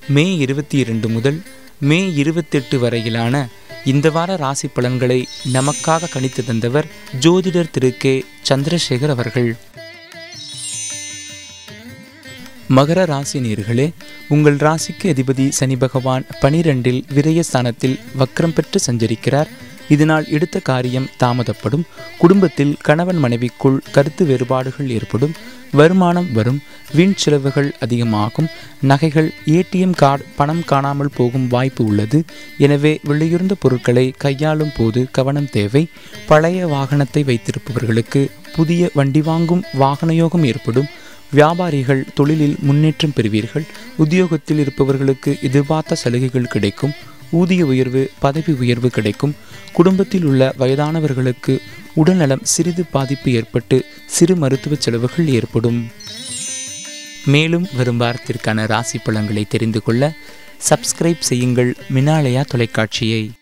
மே இருபத்தி இரண்டு முதல் மே இருபத்தெட்டு வரையிலான இந்த வார ராசி பலன்களை நமக்காக கணித்து தந்தவர் ஜோதிடர் திரு கே சந்திரசேகர் அவர்கள் மகர ராசி நேர்களே உங்கள் ராசிக்கு அதிபதி சனி பகவான் பனிரெண்டில் விரயஸ்தானத்தில் வக்ரம் பெற்று சஞ்சரிக்கிறார் இதனால் எடுத்த காரியம் தாமதப்படும் குடும்பத்தில் கணவன் மனைவிக்குள் கருத்து வேறுபாடுகள் ஏற்படும் வருமானம் வரும் வீண் செலவுகள் அதிகமாகும் நகைகள் ஏடிஎம் கார்டு பணம் காணாமல் போகும் வாய்ப்பு உள்ளது எனவே விலையுறந்த பொருட்களை கையாளும் போது கவனம் தேவை பழைய வாகனத்தை வைத்திருப்பவர்களுக்கு புதிய வண்டி வாங்கும் வாகன யோகம் ஏற்படும் வியாபாரிகள் தொழிலில் முன்னேற்றம் பெறுவீர்கள் உத்தியோகத்தில் இருப்பவர்களுக்கு எதிர்பார்த்த சலுகைகள் கிடைக்கும் ஊதிய உயர்வு பதவி உயர்வு கிடைக்கும் குடும்பத்தில் உள்ள வயதானவர்களுக்கு உடல்நலம் சிறிது பாதிப்பு ஏற்பட்டு சிறு மருத்துவ செலவுகள் ஏற்படும் மேலும் வரும் வாரத்திற்கான ராசி பலன்களை தெரிந்து கொள்ள சப்ஸ்கிரைப் செய்யுங்கள் மினாலயா தொலைக்காட்சியை